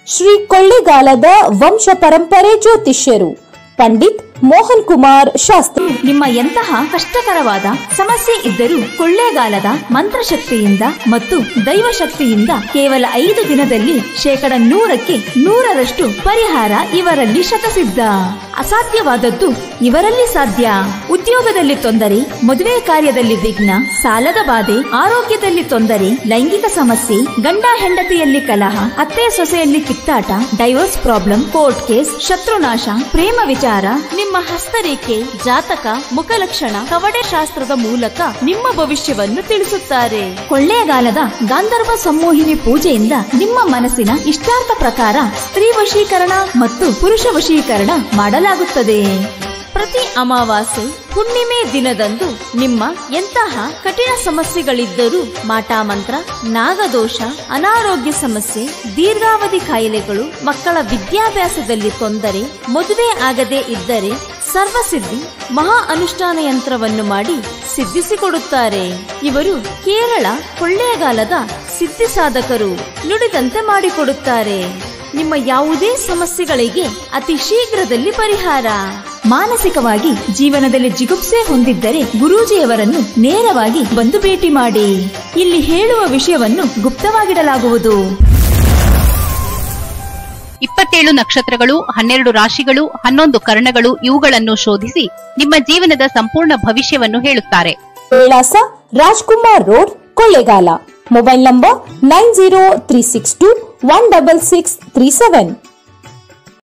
ಶ್ರೀ ಕೊಳ್ಳೆಗಾಲದ ವಂಶ ಪರಂಪರೆ ಜ್ಯೋತಿಷ್ಯರು ಪಂಡಿತ್ ಮೋಹನ್ ಕುಮಾರ್ ಶಾಸ್ತ್ರಿ ನಿಮ್ಮ ಎಂತಹ ಕಷ್ಟಕರವಾದ ಸಮಸ್ಯೆ ಇದ್ದರೂ ಕೊಳ್ಳೇಗಾಲದ ಮಂತ್ರಶಕ್ತಿಯಿಂದ ಮತ್ತು ದೈವಶಕ್ತಿಯಿಂದ ಕೇವಲ ಐದು ದಿನದಲ್ಲಿ ಶೇಕಡ ನೂರಕ್ಕೆ ನೂರರಷ್ಟು ಪರಿಹಾರ ಇವರಲ್ಲಿ ಶತಸಿದ್ಧ ಅಸಾಧ್ಯವಾದದ್ದು ಇವರಲ್ಲಿ ಸಾಧ್ಯ ಉದ್ಯೋಗದಲ್ಲಿ ತೊಂದರೆ ಮದುವೆ ಕಾರ್ಯದಲ್ಲಿ ವಿಘ್ನ ಸಾಲದ ಬಾಧೆ ಆರೋಗ್ಯದಲ್ಲಿ ತೊಂದರೆ ಲೈಂಗಿಕ ಸಮಸ್ಯೆ ಗಂಡ ಹೆಂಡತಿಯಲ್ಲಿ ಕಲಹ ಅತ್ತೆ ಸೊಸೆಯಲ್ಲಿ ಕಿತ್ತಾಟ ಡೈವೋರ್ಸ್ ಪ್ರಾಬ್ಲಮ್ ಕೋರ್ಟ್ ಕೇಸ್ ಶತ್ರುನಾಶ ಪ್ರೇಮ ವಿಚಾರ ನಿಮ್ಮ ಹಸ್ತರೇಖೆ ಜಾತಕ ಮುಖಲಕ್ಷಣ ಕವಡೆ ಶಾಸ್ತ್ರದ ಮೂಲಕ ನಿಮ್ಮ ಭವಿಷ್ಯವನ್ನು ತಿಳಿಸುತ್ತಾರೆ ಕೊಳ್ಳೇಗಾಲದ ಗಾಂಧರ್ವ ಸಂಮೋಹಿನಿ ಪೂಜೆಯಿಂದ ನಿಮ್ಮ ಮನಸ್ಸಿನ ಇಷ್ಟಾರ್ಥ ಪ್ರಕಾರ ಸ್ತ್ರೀ ವಶೀಕರಣ ಮತ್ತು ಪುರುಷ ವಶೀಕರಣ ಮಾಡಲಾಗುತ್ತದೆ ಪ್ರತಿ ಅಮಾವಾಸ್ಯೆ ಹುಣ್ಣಿಮೆ ದಿನದಂದು ನಿಮ್ಮ ಎಂತಹ ಕಠಿಣ ಸಮಸ್ಯೆಗಳಿದ್ದರೂ ಮಾಟಾಮಂತ್ರ ನಾಗದೋಷ ಅನಾರೋಗ್ಯ ಸಮಸ್ಯೆ ದೀರ್ಘಾವಧಿ ಕಾಯಿಲೆಗಳು ಮಕ್ಕಳ ವಿದ್ಯಾಭ್ಯಾಸದಲ್ಲಿ ತೊಂದರೆ ಮದುವೆ ಆಗದೇ ಇದ್ದರೆ ಸರ್ವಸಿದ್ಧಿ ಮಹಾ ಅನುಷ್ಠಾನ ಯಂತ್ರವನ್ನು ಮಾಡಿ ಸಿದ್ಧಿಸಿಕೊಡುತ್ತಾರೆ ಇವರು ಕೇರಳ ಕೊಳ್ಳೇಗಾಲದ ಸಿದ್ಧಿ ಸಾಧಕರು ನುಡಿದಂತೆ ಮಾಡಿಕೊಡುತ್ತಾರೆ ನಿಮ್ಮ ಯಾವುದೇ ಸಮಸ್ಯೆಗಳಿಗೆ ಅತಿ ಶೀಘ್ರದಲ್ಲಿ ಪರಿಹಾರ ಮಾನಸಿಕವಾಗಿ ಜೀವನದಲ್ಲಿ ಜಿಗುಪ್ಸೆ ಹೊಂದಿದ್ದರೆ ಗುರೂಜಿಯವರನ್ನು ನೇರವಾಗಿ ಬಂದು ಭೇಟಿ ಮಾಡಿ ಇಲ್ಲಿ ಹೇಳುವ ವಿಷಯವನ್ನು ಗುಪ್ತವಾಗಿಡಲಾಗುವುದು ಇಪ್ಪತ್ತೇಳು ನಕ್ಷತ್ರಗಳು ಹನ್ನೆರಡು ರಾಶಿಗಳು ಹನ್ನೊಂದು ಕರ್ಣಗಳು ಇವುಗಳನ್ನು ಶೋಧಿಸಿ ನಿಮ್ಮ ಜೀವನದ ಸಂಪೂರ್ಣ ಭವಿಷ್ಯವನ್ನು ಹೇಳುತ್ತಾರೆ ವಿಳಾಸ Rajkumar road Kollegal mobile number nine zero three six two one double six three seven